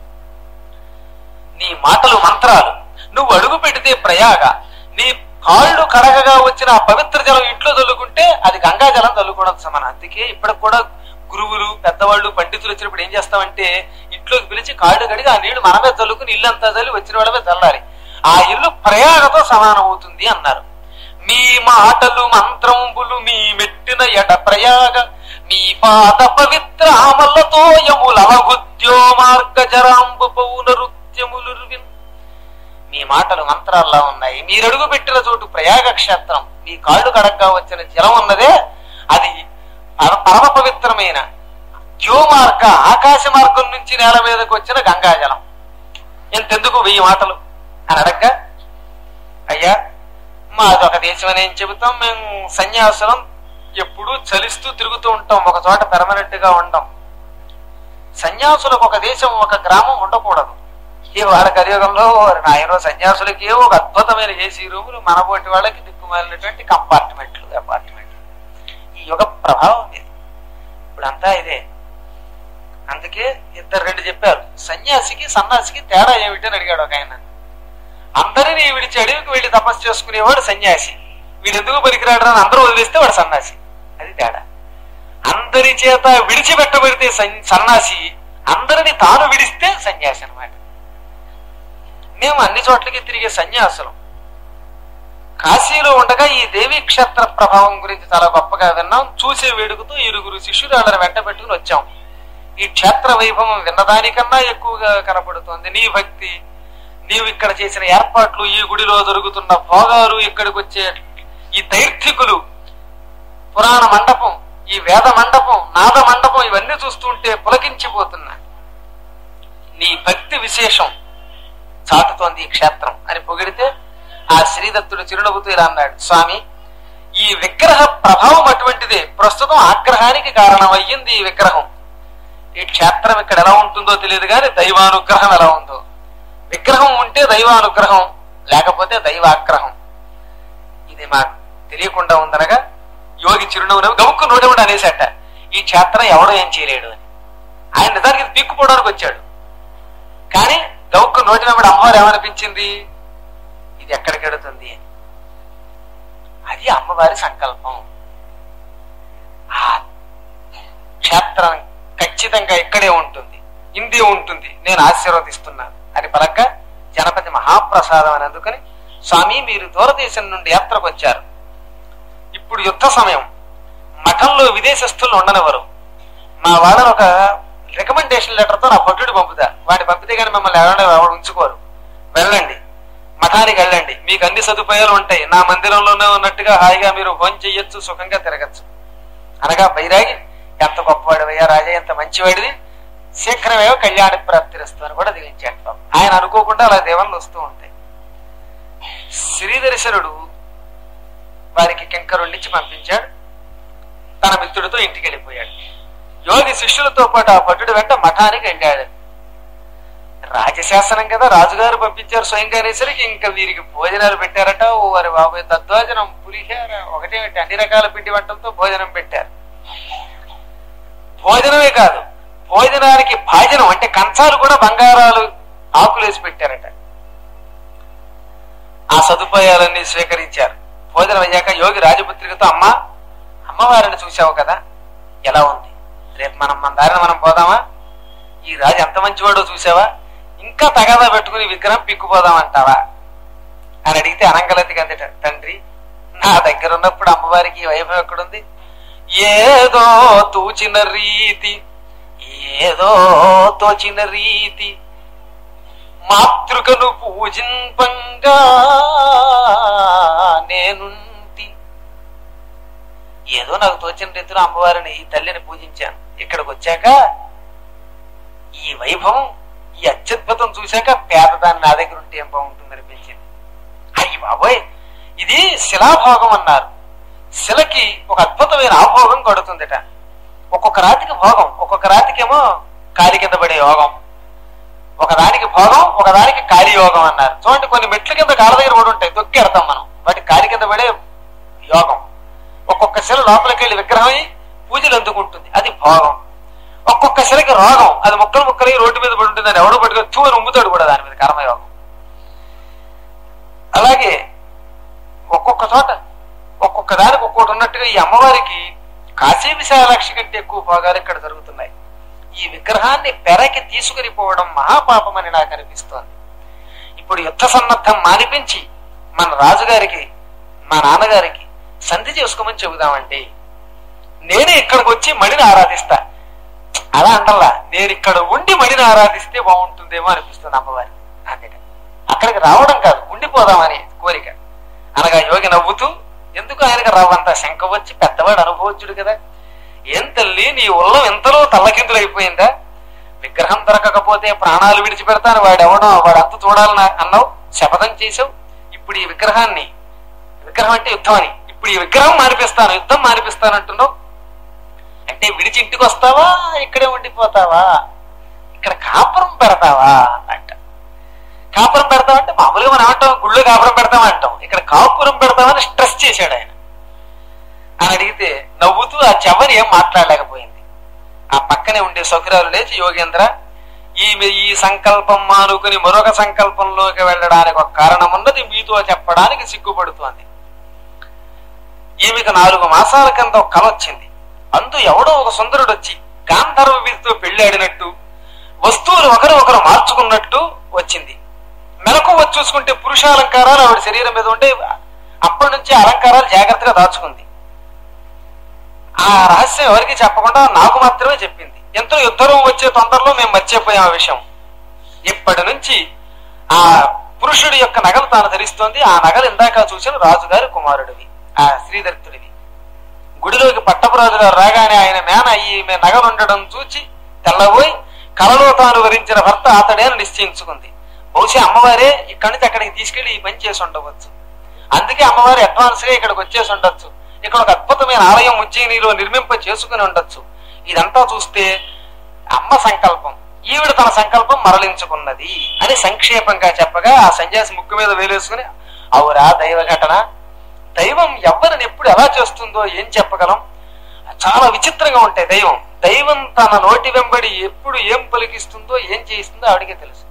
నీ మాటలు మంత్రాలు నువ్వు అడుగు పెడితే ప్రయాగ నీ కాళ్ళు కడగగా వచ్చిన ఆ పవిత్ర జలం ఇంట్లో చల్లుకుంటే అది గంగా జలం చల్లుకోవడం సమానం అందుకే ఇప్పటికి కూడా గురువులు పెద్దవాళ్ళు పండితులు వచ్చినప్పుడు ఏం చేస్తామంటే ఇంట్లోకి పిలిచి కాళ్ళు కడిగి ఆ నీళ్లు మనమే చల్లుకుని ఇల్లంతా చల్లి వచ్చిన వాళ్ళమే చల్లాలి ఆ ఇల్లు ప్రయాగతో సమానం అవుతుంది అన్నారు మీ మాటలు మంత్రంబులు మీ మెట్టిన ఎడ ప్రయాగ మీ పాద పవిత్ర ఆమల్లతో యములవగుద్యో మార్గ జరాంబు పౌనరుత్యములు మీ మాటలు మంత్రాల్లా ఉన్నాయి మీరు అడుగు పెట్టిన చోటు ప్రయాగ క్షేత్రం మీ కాళ్ళు కడగ్గా వచ్చిన జలం ఉన్నదే అది పర- పరమ పవిత్రమైన ద్యోమార్గ ఆకాశ మార్గం నుంచి నేల మీదకి వచ్చిన గంగాజలం ఎంతెందుకు వెయ్యి మాటలు అని అడగ్గా అయ్యా మాది ఒక దేశం అని ఏం చెబుతాం మేము సన్యాసులం ఎప్పుడూ చలిస్తూ తిరుగుతూ ఉంటాం ఒక చోట పెర్మనెంట్ గా ఉండం సన్యాసులకు ఒక దేశం ఒక గ్రామం ఉండకూడదు ఈ వాళ్ళ కలియుగంలో నాయన సన్యాసులకి ఏవో ఒక అద్భుతమైన ఏసీ రూములు మనబోటి వాళ్ళకి దిక్కుమాలినటువంటి కంపార్ట్మెంట్లు అపార్ట్మెంట్లు ఈ యుగ ప్రభావం ఇది ఇప్పుడంతా ఇదే అందుకే ఇద్దరు రెండు చెప్పారు సన్యాసికి సన్యాసికి తేడా ఏమిటని అడిగాడు ఒక ఆయన అందరినీ విడిచి అడవికి వెళ్లి తపస్సు చేసుకునేవాడు సన్యాసి వీడు ఎందుకు పనికిరాడు అని అందరూ వదిలేస్తే వాడు సన్యాసి అది తేడా అందరి చేత విడిచిపెట్టబడితే సన్- సన్యాసి అందరిని తాను విడిస్తే సన్యాసి అన్నమాట మేము అన్ని చోట్లకి తిరిగే సన్యాసులం కాశీలో ఉండగా ఈ దేవీ క్షేత్ర ప్రభావం గురించి చాలా గొప్పగా విన్నాం చూసే వేడుకతో ఇరుగురు శిష్యురాళ్ళని వెంట పెట్టుకుని వచ్చాం ఈ క్షేత్ర వైభవం విన్నదానికన్నా ఎక్కువగా కనపడుతోంది నీ భక్తి నీవు ఇక్కడ చేసిన ఏర్పాట్లు ఈ గుడిలో జరుగుతున్న భోగాలు ఇక్కడికి వచ్చే ఈ దైర్థికులు పురాణ మండపం ఈ వేద మండపం నాద మండపం ఇవన్నీ చూస్తుంటే పులకించిపోతున్నా నీ భక్తి విశేషం చాటుతోంది ఈ క్షేత్రం అని పొగిడితే ఆ శ్రీదత్తుడు చిరునవ్వుతూ ఇలా అన్నాడు స్వామి ఈ విగ్రహ ప్రభావం అటువంటిదే ప్రస్తుతం ఆగ్రహానికి కారణమయ్యింది ఈ విగ్రహం ఈ క్షేత్రం ఇక్కడ ఎలా ఉంటుందో తెలియదు కానీ దైవానుగ్రహం ఎలా ఉందో విగ్రహం ఉంటే దైవానుగ్రహం లేకపోతే దైవాగ్రహం ఇది మాకు తెలియకుండా ఉందనగా యోగి చిరునవ్వు నవ్వి గముక్కు నోటేమిటి అనేసట ఈ క్షేత్రం ఎవడో ఏం చేయలేడు అని ఆయన నిజానికి ఇది పీక్కుపోవడానికి వచ్చాడు కానీ గౌక్కు నోటి వెంబడి అమ్మవారు ఏమనిపించింది ఇది ఎక్కడికి వెడుతుంది అని అది అమ్మవారి సంకల్పం ఆ క్షేత్రం ఖచ్చితంగా ఇక్కడే ఉంటుంది ఇందే ఉంటుంది నేను ఆశీర్వదిస్తున్నాను అని పలక జనపతి మహాప్రసాదం అని అందుకని స్వామి మీరు దూరదేశం నుండి యాత్రకు వచ్చారు ఇప్పుడు యుద్ధ సమయం మఠంలో విదేశస్తులు ఉండనివ్వరు మా వాళ్ళని ఒక రికమెండేషన్ లెటర్ తో నా భటుడు పంపుతా వాడిని పంపితే కానీ మిమ్మల్ని ఎవరైనా ఎవరు ఉంచుకోరు వెళ్ళండి మఠానికి వెళ్ళండి మీకు అన్ని సదుపాయాలు ఉంటాయి నా మందిరంలోనే ఉన్నట్టుగా హాయిగా మీరు భోజనం చెయ్యొచ్చు సుఖంగా తిరగచ్చు అనగా బైరాగి ఎంత గొప్పవాడివయ్యా రాజా ఎంత మంచివాడిది శీఘ్రమేవో కళ్యాణ ప్రాప్తిరస్తు అని కూడా దిగించాడు పాపం. ఆయన అనుకోకుండా అలా దేవన్లు వస్తూ ఉంటాయి శ్రీదర్శనుడు వారికి కింకరుణ్ణించి పంపించాడు తన మిత్రుడితో ఇంటికి వెళ్ళిపోయాడు యోగి శిష్యులతో పాటు ఆ భటుడు వెంట మఠానికి వెళ్ళాడు రాజశాసనం కదా రాజుగారు పంపించారు స్వయంగా అనేసరికి ఇంకా వీరికి భోజనాలు పెట్టారట ఓ వారి బాబోయ్ తద్వాజనం పులిహార ఒకటేమిటి అన్ని రకాల పిండి వంటలతో భోజనం పెట్టారు భోజనమే కాదు భోజనానికి భాజనం అంటే కంచాలు కూడా బంగారాలు ఆకులేసి పెట్టారట ఆ సదుపాయాలన్నీ స్వీకరించారు భోజనం అయ్యాక యోగి రాజపుత్రికతో అమ్మ అమ్మవారిని చూసావు కదా ఎలా ఉంది రేపు మనం మన దారిన మనం పోదామా ఈ రాజు ఎంత మంచివాడో చూసావా ఇంకా తగాదా పెట్టుకుని విగ్రహం పిక్కుపోదామంటావా అని అడిగితే అనంగలతికి అందట తండ్రి నా దగ్గర ఉన్నప్పుడు అమ్మవారికి ఈ వైభవం ఎక్కడుంది ఏదో తూచిన రీతి ఏదో తోచిన రీతి మాతృకను పూజింపంగా నేనుంటి ఏదో నాకు తోచిన రీతిలో అమ్మవారిని ఈ తల్లిని పూజించాను ఇక్కడికి వచ్చాక ఈ వైభవం ఈ అత్యద్భుతం చూశాక పేదదాన్ని నా దగ్గర ఉంటే ఏం బాగుంటుంది అనిపించింది అయ్యి బాబోయ్ ఇది శిలాభోగం అన్నారు శిలకి ఒక అద్భుతమైన ఆభోగం కడుతుందట ఒక్కొక్క రాతికి భోగం ఒక్కొక్క రాతికేమో కాలి కింద పడే యోగం ఒకదానికి భోగం ఒకదానికి కాలి యోగం అన్నారు చూడండి కొన్ని మెట్ల కింద కాళ్ళ దగ్గర కూడా ఉంటాయి తొక్కేడతాం మనం వాటి కాలి కింద పడే యోగం ఒక్కొక్క శిల లోపలికి వెళ్ళి విగ్రహం అయి పూజలు అందుకుంటుంది అది భోగం ఒక్కొక్క శిలకి రోగం అది ముక్కలు ముక్కలకి రోడ్డు మీద పడి ఉంటుంది ఎవడో పట్టుకొని తూ అని ఉమ్ముతాడు కూడా దాని మీద కర్మయోగం అలాగే ఒక్కొక్క చోట ఒక్కొక్క దానికి ఒక్కొక్కటి ఉన్నట్టుగా ఈ అమ్మవారికి కాశీ విశాలాక్షి కంటే ఎక్కువ భాగాలు ఇక్కడ జరుగుతున్నాయి ఈ విగ్రహాన్ని పెరకి తీసుకుని పోవడం మహాపాపమని నాకు అనిపిస్తోంది ఇప్పుడు యుద్ధ సన్నద్ధం మానిపించి మన రాజుగారికి మా నాన్నగారికి సంధి చేసుకోమని చెబుదామండి నేనే ఇక్కడికి వచ్చి మణిని ఆరాధిస్తా అలా అంటల్లా నేను ఇక్కడ ఉండి మణిని ఆరాధిస్తే బాగుంటుందేమో అనిపిస్తుంది అమ్మవారి అందుకే అక్కడికి రావడం కాదు ఉండిపోదామని కోరిక అనగా యోగి నవ్వుతూ ఎందుకు ఆయనకు రవ్వంత శంక వచ్చి పెద్దవాడు అనుభవజ్ఞుడు కదా ఏం తల్లి నీ ఉల్లం ఎంతలో తల్లకిందులైపోయిందా విగ్రహం దొరకకపోతే ప్రాణాలు విడిచిపెడతాను వాడు ఎవడో వాడు అంత చూడాలని అన్నావు శపథం చేసావు ఇప్పుడు ఈ విగ్రహాన్ని విగ్రహం అంటే యుద్ధం అని ఇప్పుడు ఈ విగ్రహం మానిపిస్తాను యుద్ధం మానిపిస్తాను అంటున్నావు అంటే విడిచి ఇంటికి వస్తావా ఇక్కడే ఉండిపోతావా ఇక్కడ కాపురం పెడతావా అంట కాపురం పెడతామంటే మామూలుగా మనం ఏమంటాం గుళ్ళు కాపురం పెడతాం అంటాం ఇక్కడ కాపురం పెడతామని స్ట్రెస్ చేశాడు ఆయన అని అడిగితే నవ్వుతూ ఆ చెవరి ఏం మాట్లాడలేకపోయింది ఆ పక్కనే ఉండే సౌకర్యాలు లేచి యోగేంద్ర ఈమె ఈ సంకల్పం మానుకుని మరొక సంకల్పంలోకి వెళ్ళడానికి ఒక కారణం ఉన్నది మీతో చెప్పడానికి సిగ్గుపడుతోంది ఈమెకు నాలుగు మాసాల కింద ఒక కల వచ్చింది అందు ఎవడో ఒక సుందరుడు వచ్చి గాంధర్వ వీధితో పెళ్ళాడినట్టు వస్తువులు ఒకరు ఒకరు మార్చుకున్నట్టు వచ్చింది మెలకు వచ్చి చూసుకుంటే పురుషాలంకారాలు ఆవిడ శరీరం మీద ఉండే అప్పటి నుంచి అలంకారాలు జాగ్రత్తగా దాచుకుంది ఆ రహస్యం ఎవరికి చెప్పకుండా నాకు మాత్రమే చెప్పింది ఎంతో యుద్ధం వచ్చే తొందరలో మేము మర్చిపోయాం ఆ విషయం ఇప్పటి నుంచి ఆ పురుషుడి యొక్క నగలు తాను ధరిస్తోంది ఆ నగలు ఇందాక చూసిన రాజుగారి కుమారుడివి ఆ శ్రీదత్తుడివి గుడిలోకి పట్టపురాజు గారు రాగానే ఆయన మేన ఈమె నగలు ఉండడం చూచి తెల్లబోయి కలలో తాను వరించిన భర్త అతడే అని నిశ్చయించుకుంది బహుశా అమ్మవారే ఇక్కడి నుంచి అక్కడికి తీసుకెళ్లి ఈ పని చేసి ఉండవచ్చు అందుకే అమ్మవారు అడ్వాన్స్ గా ఇక్కడికి వచ్చేసి ఉండొచ్చు ఇక్కడ ఒక అద్భుతమైన ఆలయం ఉజ్జయినిలో నిర్మింప చేసుకుని ఉండొచ్చు ఇదంతా చూస్తే అమ్మ సంకల్పం ఈవిడ తన సంకల్పం మరలించుకున్నది అని సంక్షేపంగా చెప్పగా ఆ సన్యాసి ముక్కు మీద వేలేసుకుని అవురా దైవ ఘటన దైవం ఎవరిని ఎప్పుడు ఎలా చేస్తుందో ఏం చెప్పగలం చాలా విచిత్రంగా ఉంటాయి దైవం దైవం తన నోటి వెంబడి ఎప్పుడు ఏం పలికిస్తుందో ఏం చేయిస్తుందో ఆవిడకే తెలుసు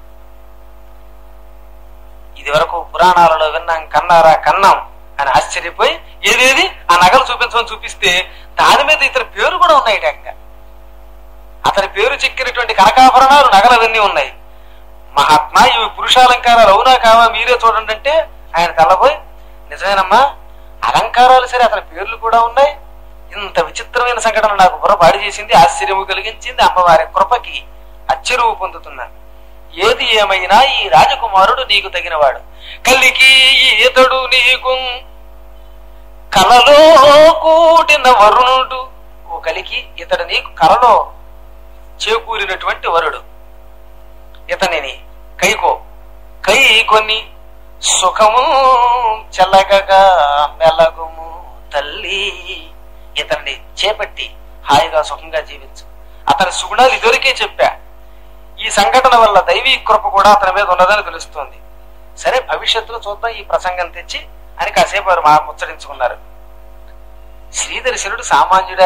ఇది వరకు పురాణాలలో విన్నాం కన్నారా కన్నాం అని ఆశ్చర్యపోయి ఏదేది ఆ నగలు చూపించమని చూపిస్తే దాని మీద ఇతని పేరు కూడా ఉన్నాయి ఏకంగా అతని పేరు చెక్కినటువంటి కనకాభరణాలు నగలు అవన్నీ ఉన్నాయి మహాత్మా ఇవి పురుషాలంకారాలు అవునా కావా మీరే చూడండి అంటే ఆయన తెల్లబోయి నిజమేనమ్మా అలంకారాలు సరే అతని పేర్లు కూడా ఉన్నాయి ఇంత విచిత్రమైన సంఘటన నాకు బుర్రపాడి చేసింది ఆశ్చర్యము కలిగించింది అమ్మవారి కృపకి అచ్చరువు పొందుతున్నాను ఏది ఏమైనా ఈ రాజకుమారుడు నీకు తగినవాడు కలికి ఈతడు నీకు కలలో కూడిన వరుణుడు ఓ కలికి ఇతడు నీకు కలలో చేకూరినటువంటి వరుడు ఇతనిని కైకో కై కొన్ని సుఖము చల్లగగా మెలగుము తల్లి ఇతన్ని చేపట్టి హాయిగా సుఖంగా జీవించు అతని సుగుణాలు ఇదివరకే చెప్పా ఈ సంఘటన వల్ల దైవీ కృప కూడా అతని మీద ఉన్నదని తెలుస్తోంది సరే భవిష్యత్తులో చూద్దాం ఈ ప్రసంగం తెచ్చి అని కాసేపు వారు మా ముచ్చరించుకున్నారు శ్రీదర్శనుడు సామాన్యుడా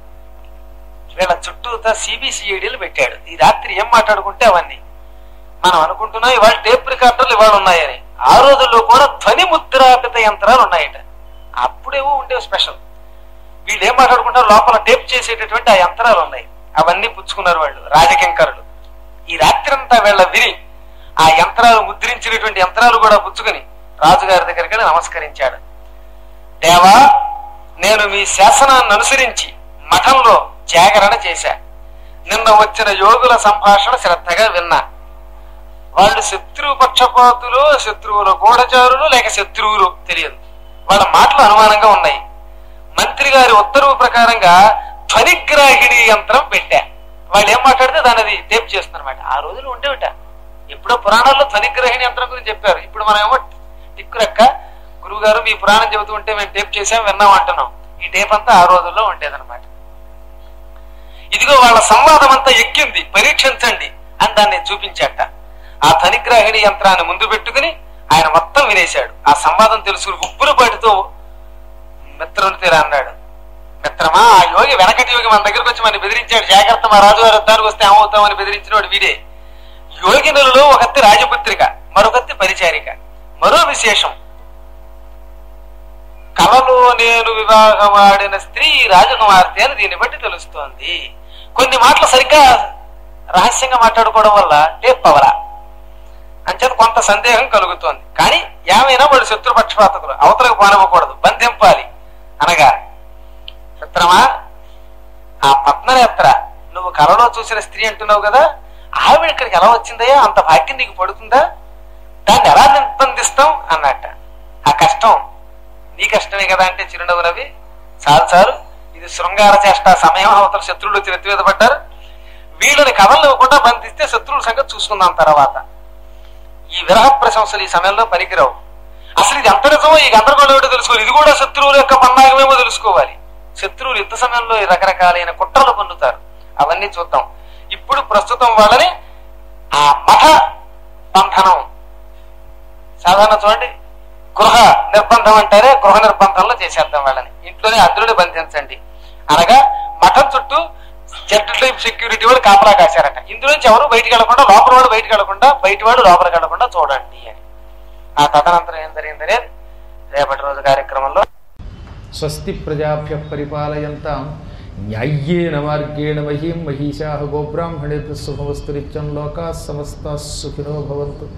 వీళ్ళ చుట్టూతా సిబిసిఐడీలు పెట్టాడు ఈ రాత్రి ఏం మాట్లాడుకుంటే అవన్నీ మనం అనుకుంటున్నాం ఇవాళ టేప్ రికార్డర్లు ఇవాళ ఉన్నాయని ఆ రోజుల్లో కూడా ధ్వని ముద్రాపిత యంత్రాలు ఉన్నాయట అప్పుడేవో ఉండేవి స్పెషల్ వీళ్ళు ఏం మాట్లాడుకుంటారు లోపల టేప్ చేసేటటువంటి ఆ యంత్రాలు ఉన్నాయి అవన్నీ పుచ్చుకున్నారు వాళ్ళు రాజకింకరులు ఈ రాత్రంతా వీళ్ళ విని ఆ యంత్రాలు ముద్రించినటువంటి యంత్రాలు కూడా పుచ్చుకుని రాజుగారి దగ్గరికి వెళ్ళి నమస్కరించాడు దేవా నేను మీ శాసనాన్ని అనుసరించి మఠంలో జాగరణ చేశా నిన్న వచ్చిన యోగుల సంభాషణ శ్రద్ధగా విన్నా వాళ్ళు శత్రువు పక్షపాతులు శత్రువులు గూఢచారులు లేక శత్రువులు తెలియదు వాళ్ళ మాటలు అనుమానంగా ఉన్నాయి మంత్రి గారి ఉత్తర్వు ప్రకారంగా ధ్వనిగ్రాహిణి యంత్రం పెట్టా వాళ్ళు ఏం మాట్లాడితే దాని అది టేప్ చేస్తున్నమాట ఆ రోజులు ఉండేవిట ఎప్పుడో పురాణాల్లో ధ్వనిగ్రహిణి యంత్రం గురించి చెప్పారు ఇప్పుడు మనం ఏమో టిక్కురక్క గురువు గారు మీ పురాణం చెబుతూ ఉంటే మేము టేప్ చేసాం విన్నాం అంటున్నాం ఈ టేప్ అంతా ఆ రోజుల్లో ఉండేదన్నమాట ఇదిగో వాళ్ళ సంవాదం అంతా ఎక్కింది పరీక్షించండి అని దాన్ని చూపించాట ఆ ధనిగ్రాహిణి యంత్రాన్ని ముందు పెట్టుకుని ఆయన మొత్తం వినేశాడు ఆ సంవాదం తెలుసుకుని ఉప్పుల పాటితో మిత్రుని తీరా అన్నాడు మిత్రమా ఆ యోగి వెనకటి యోగి మన దగ్గరకు వచ్చి మన బెదిరించాడు జాగ్రత్త మా రాజుగారు యుద్ధానికి వస్తే ఏమవుతామని బెదిరించినోడు వీడే యోగినులలో ఒకత్తి రాజపుత్రిక మరొకత్తి పరిచారిక మరో విశేషం కలలో నేను వివాహమాడిన స్త్రీ రాజకుమార్తె అని దీన్ని బట్టి తెలుస్తోంది కొన్ని మాటలు సరిగ్గా రహస్యంగా మాట్లాడుకోవడం వల్ల టేప్పవలా అంచేత కొంత సందేహం కలుగుతోంది కానీ ఏమైనా వాడు శత్రుపక్షపాతకులు అవతలకు పానవ్వకూడదు బంధింపాలి అనగా మిత్రమా ఆ పద్మనేత్ర నువ్వు కలలో చూసిన స్త్రీ అంటున్నావు కదా ఆవిడ ఇక్కడికి ఎలా వచ్చిందయ్యా అంత భాగ్యం నీకు పడుతుందా దాన్ని ఎలా నిర్బంధిస్తాం అన్నట్ట ఆ కష్టం నీ కష్టమే కదా అంటే చిరునవ్వు రవి చాలు చాలు ఇది శృంగార చేష్ట సమయం అవతల శత్రువులు వచ్చి నెత్తి మీద పడ్డారు వీళ్ళని కథలు ఇవ్వకుండా బంధిస్తే శత్రువుల సంగతి చూసుకుందాం తర్వాత ఈ విరహ ప్రశంసలు ఈ సమయంలో పనికిరావు అసలు ఇది ఎంత నిజమో ఈ గందరగోళం ఏమిటో తెలుసుకోవాలి ఇది కూడా శత్రువుల యొక్క పన్నాగమేమో తెలుసుకోవాలి శత్రువులు యుద్ధ సమయంలో ఈ రకరకాలైన కుట్రలు పొందుతారు అవన్నీ చూద్దాం ఇప్పుడు ప్రస్తుతం వాళ్ళని ఆ మఠ బంధనం సాధారణ చూడండి గృహ నిర్బంధం అంటారే గృహ నిర్బంధంలో చేసేద్దాం వాళ్ళని ఇంట్లోనే అద్రుని బంధించండి అనగా మఠం చుట్టూ జెడ్ టైప్ సెక్యూరిటీ వాడు కాపలా కాశారట ఇందులోంచి ఎవరు బయటికి వెళ్లకుండా లోపల వాడు బయటికి వెళ్లకుండా బయట వాడు లోపలికి వెళ్లకుండా చూడండి అని ఆ తదనంతరం ఏం జరిగిందనే రేపటి రోజు కార్యక్రమంలో స్వస్తి ప్రజాభ్య పరిపాలయంతాం న్యాయ్యేన మార్గేణ మహీం మహిషా గోబ్రాహ్మణేభ్య శుభవస్తు నిత్యం లోకా సమస్త సుఖినో భవంతు